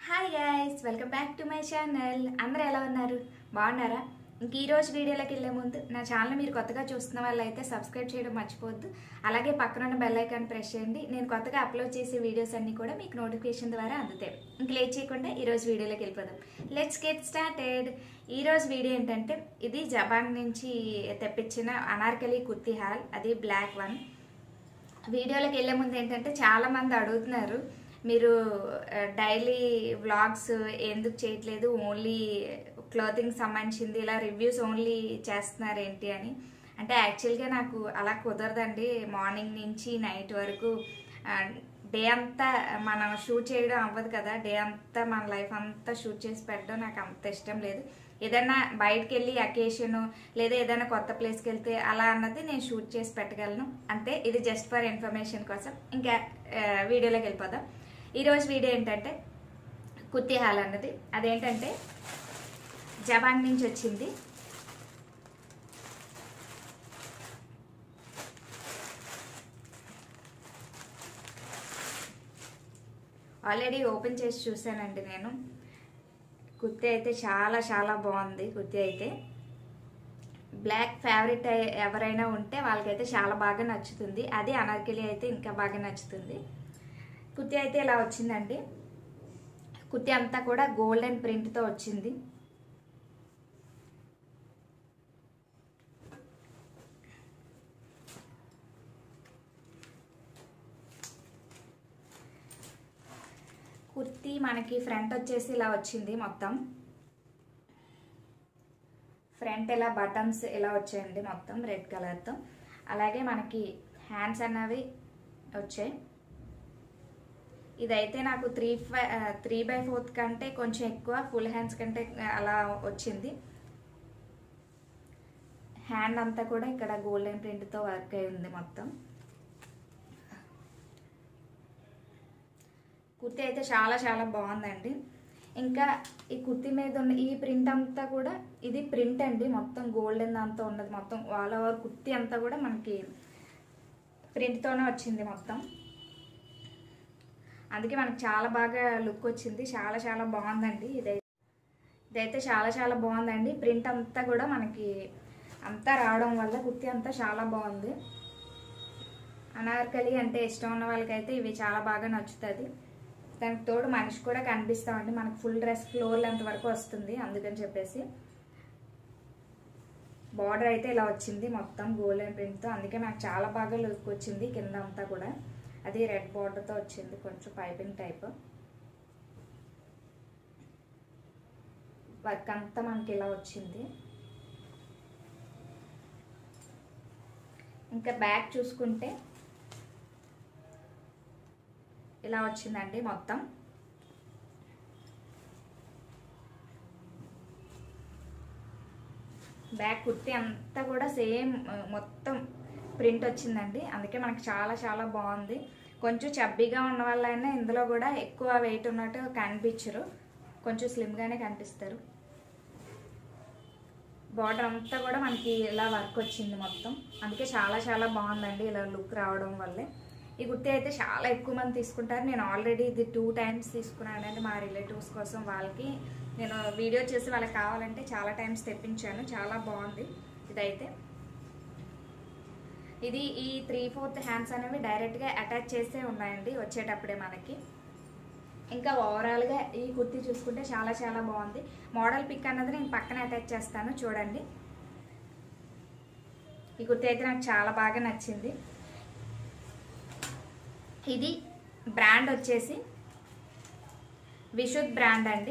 hi guys welcome back to my channel అందరూ ఎలా ఉన్నారు బాగున్నారా ఇంక ఈ రోజు వీడియోలోకి వెళ్ళే ముందు నా ఛానల్ మీరు కొత్తగా చూస్తున్న వాళ్ళైతే సబ్స్క్రైబ్ చేయడం మర్చిపోవద్దు అలాగే పక్కన ఉన్న బెల్ ఐకాన్ ప్రెస్ చేయండి నేను కొత్తగా అప్లోడ్ చేసే వీడియోస్ అన్ని కూడా మీకు నోటిఫికేషన్ ద్వారా అందుతాయి ఇంక లేట్ చేయకుండా ఈ రోజు వీడియోలోకి వెళ్ళిపోదాం లెట్స్ గెట్ స్టార్టెడ్ ఈ రోజు వీడియో ఏంటంటే ఇది జపాన్ నుంచి తెప్పించిన అనార్కలి కుర్తి హాల్ అది బ్లాక్ వన్ వీడియోలోకి వెళ్ళే ముందు ఏంటంటే చాలా మంది అడుగుతున్నారు మీరు డైలీ వ్లాగ్స్ ఎందుకు చేయట్లేదు ఓన్లీ క్లోతింగ్ సంబంధించింది ఇలా రివ్యూస్ ఓన్లీ చేస్తున్నారు ఏంటి అని అంటే యాక్చువల్గా నాకు అలా కుదరదండి మార్నింగ్ నుంచి నైట్ వరకు డే అంతా మనం షూట్ చేయడం అవ్వదు కదా డే అంతా మన లైఫ్ అంతా షూట్ చేసి పెట్టడం నాకు అంత ఇష్టం లేదు ఏదైనా బయటకు వెళ్ళి అకేషన్ లేదా ఏదైనా కొత్త ప్లేస్కి వెళ్తే అలా అన్నది నేను షూట్ చేసి పెట్టగలను అంతే ఇది జస్ట్ ఫర్ ఇన్ఫర్మేషన్ కోసం ఇంకా ఆ, వీడియోలోకి వెళ్ళిపోదాం ఈరోజు వీడియో ఏంటంటే కుర్తి హాల్ అన్నది అదేంటంటే జపాన్ నుంచి వచ్చింది ఆల్రెడీ ఓపెన్ చేసి చూసానండి నేను కుర్తి అయితే చాలా చాలా బాగుంది కుర్తి అయితే బ్లాక్ ఫేవరెట్ ఎవరైనా ఉంటే వాళ్ళకైతే చాలా బాగా నచ్చుతుంది అది అనార్కలి అయితే ఇంకా బాగా నచ్చుతుంది కుర్తి అయితే ఇలా వచ్చిందండి కుర్తి అంతా కూడా గోల్డెన్ ప్రింట్తో వచ్చింది కుర్తి మనకి ఫ్రంట్ వచ్చేసి ఇలా వచ్చింది మొత్తం ఫ్రంట్ ఇలా బటన్స్ ఇలా వచ్చాయండి మొత్తం రెడ్ కలర్తో అలాగే మనకి హ్యాండ్స్ అన్నవి వచ్చాయి ఇదైతే నాకు త్రీ ఫై త్రీ బై ఫోర్త్ కంటే కొంచెం ఎక్కువ ఫుల్ హ్యాండ్స్ కంటే అలా వచ్చింది హ్యాండ్ అంతా కూడా ఇక్కడ గోల్డెన్ ప్రింట్తో వర్క్ అయి ఉంది మొత్తం కుర్తి అయితే చాలా చాలా బాగుందండి ఇంకా ఈ కుర్తి మీద ఉన్న ఈ ప్రింట్ అంతా కూడా ఇది ప్రింట్ అండి మొత్తం గోల్డెన్ అంతా ఉన్నది మొత్తం ఆల్ ఓవర్ కుర్తి అంతా కూడా మనకి ప్రింట్తోనే వచ్చింది మొత్తం అందుకే మనకి చాలా బాగా లుక్ వచ్చింది చాలా చాలా బాగుందండి ఇదైతే ఇదైతే చాలా చాలా బాగుందండి ప్రింట్ అంతా కూడా మనకి అంతా రావడం వల్ల కుర్తి అంతా చాలా బాగుంది అనార్కలి అంటే ఇష్టం ఉన్న వాళ్ళకైతే ఇవి చాలా బాగా నచ్చుతుంది దానికి తోడు మనిషి కూడా కనిపిస్తామండి మనకు ఫుల్ డ్రెస్ ఫ్లోర్ లెంత్ వరకు వస్తుంది అందుకని చెప్పేసి బార్డర్ అయితే ఇలా వచ్చింది మొత్తం గోల్డెన్ ప్రింట్తో అందుకే నాకు చాలా బాగా లుక్ వచ్చింది కింద అంతా కూడా అది రెడ్ బార్డర్తో వచ్చింది కొంచెం పైపింగ్ టైప్ వర్క్ అంతా మనకి ఇలా వచ్చింది ఇంకా బ్యాక్ చూసుకుంటే ఇలా వచ్చిందండి మొత్తం బ్యాక్ కుర్తి అంతా కూడా సేమ్ మొత్తం ప్రింట్ వచ్చిందండి అందుకే మనకి చాలా చాలా బాగుంది కొంచెం చబ్బీగా ఉన్న వాళ్ళైనా ఇందులో కూడా ఎక్కువ వెయిట్ ఉన్నట్టు కనిపించరు కొంచెం స్లిమ్గానే కనిపిస్తారు బార్డర్ అంతా కూడా మనకి ఇలా వర్క్ వచ్చింది మొత్తం అందుకే చాలా చాలా బాగుందండి ఇలా లుక్ రావడం వల్లే ఈ కుర్తి అయితే చాలా ఎక్కువ మంది తీసుకుంటారు నేను ఆల్రెడీ ఇది టూ టైమ్స్ తీసుకున్నానండి మా రిలేటివ్స్ కోసం వాళ్ళకి నేను వీడియో చేసి వాళ్ళకి కావాలంటే చాలా టైమ్స్ తెప్పించాను చాలా బాగుంది ఇదైతే ఇది ఈ త్రీ ఫోర్త్ హ్యాండ్స్ అనేవి డైరెక్ట్గా అటాచ్ చేసే ఉన్నాయండి వచ్చేటప్పుడే మనకి ఇంకా ఓవరాల్గా ఈ కుర్తీ చూసుకుంటే చాలా చాలా బాగుంది మోడల్ పిక్ అన్నది నేను పక్కన అటాచ్ చేస్తాను చూడండి ఈ కుర్తీ అయితే నాకు చాలా బాగా నచ్చింది ఇది బ్రాండ్ వచ్చేసి విశుద్ధ్ బ్రాండ్ అండి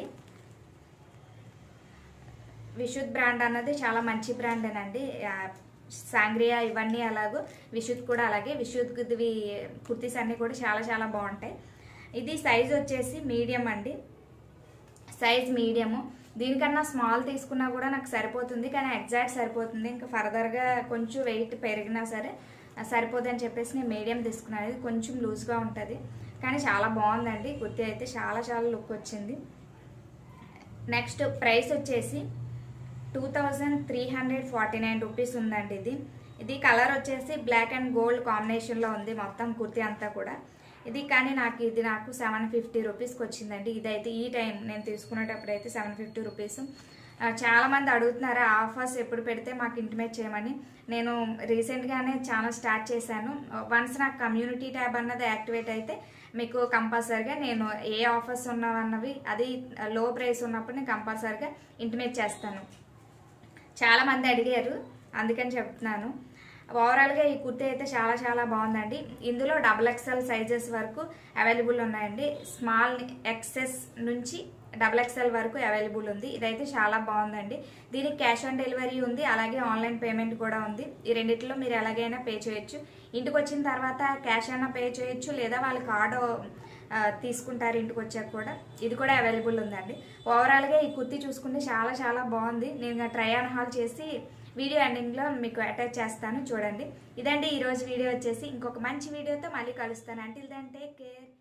విశుద్ధ్ బ్రాండ్ అన్నది చాలా మంచి బ్రాండేనండి సాంగ్రియా ఇవన్నీ అలాగూ విశుద్ధ్ కూడా అలాగే విశుద్ధ్వి కుర్తీస్ అన్నీ కూడా చాలా చాలా బాగుంటాయి ఇది సైజ్ వచ్చేసి మీడియం అండి సైజ్ మీడియము దీనికన్నా స్మాల్ తీసుకున్నా కూడా నాకు సరిపోతుంది కానీ ఎగ్జాక్ట్ సరిపోతుంది ఇంకా ఫర్దర్గా కొంచెం వెయిట్ పెరిగినా సరే సరిపోదు అని చెప్పేసి నేను మీడియం తీసుకున్నాను ఇది కొంచెం లూజ్గా ఉంటుంది కానీ చాలా బాగుందండి కుర్తీ అయితే చాలా చాలా లుక్ వచ్చింది నెక్స్ట్ ప్రైస్ వచ్చేసి two thousand three hundred forty nine rupees ఉందండి ఇది ఇది కలర్ వచ్చేసి బ్లాక్ అండ్ గోల్డ్ కాంబినేషన్లో ఉంది మొత్తం కుర్తీ అంతా కూడా ఇది కానీ నాకు ఇది నాకు సెవెన్ ఫిఫ్టీ రూపీస్కి వచ్చిందండి ఇదైతే ఈ టైం నేను తీసుకునేటప్పుడు అయితే సెవెన్ ఫిఫ్టీ రూపీస్ ఆ, చాలా మంది అడుగుతున్నారు ఆ ఆఫర్స్ ఎప్పుడు పెడితే మాకు ఇంటిమేట్ చేయమని నేను రీసెంట్గానే ఛానల్ స్టార్ట్ చేశాను వన్స్ నాకు కమ్యూనిటీ ట్యాబ్ అన్నది యాక్టివేట్ అయితే మీకు కంపల్సరిగా నేను ఏ ఆఫర్స్ ఉన్నవన్నవి అది లో ప్రైస్ ఉన్నప్పుడు నేను కంపల్సరిగా ఇంటిమేట్ చేస్తాను చాలా మంది అడిగారు అందుకని చెప్తున్నాను ఓవరాల్గా ఈ కుర్తీ అయితే చాలా చాలా బాగుందండి ఇందులో డబుల్ ఎక్స్ఎల్ సైజెస్ వరకు అవైలబుల్ ఉన్నాయండి స్మాల్ ఎక్సెస్ నుంచి డబుల్ ఎక్స్ఎల్ వరకు అవైలబుల్ ఉంది ఇదైతే చాలా బాగుందండి దీనికి క్యాష్ ఆన్ డెలివరీ ఉంది అలాగే ఆన్లైన్ పేమెంట్ కూడా ఉంది ఈ రెండిట్లో మీరు ఎలాగైనా పే చేయొచ్చు ఇంటికి వచ్చిన తర్వాత క్యాష్ అయినా పే చేయొచ్చు లేదా వాళ్ళ కార్డు ఆ, తీసుకుంటారు ఇంటికి వచ్చాక కూడా ఇది కూడా అవైలబుల్ ఉందండి ఓవరాల్గా ఈ కుర్తీ చూసుకుంటే చాలా చాలా బాగుంది నేను ట్రై ఆన్ హాల్ చేసి వీడియో ఎండింగ్లో మీకు అటాచ్ చేస్తాను చూడండి ఇదండి ఈరోజు వీడియో వచ్చేసి ఇంకొక మంచి వీడియోతో మళ్ళీ కలుస్తాను అంటిల్ దెన్ టేక్ కేర్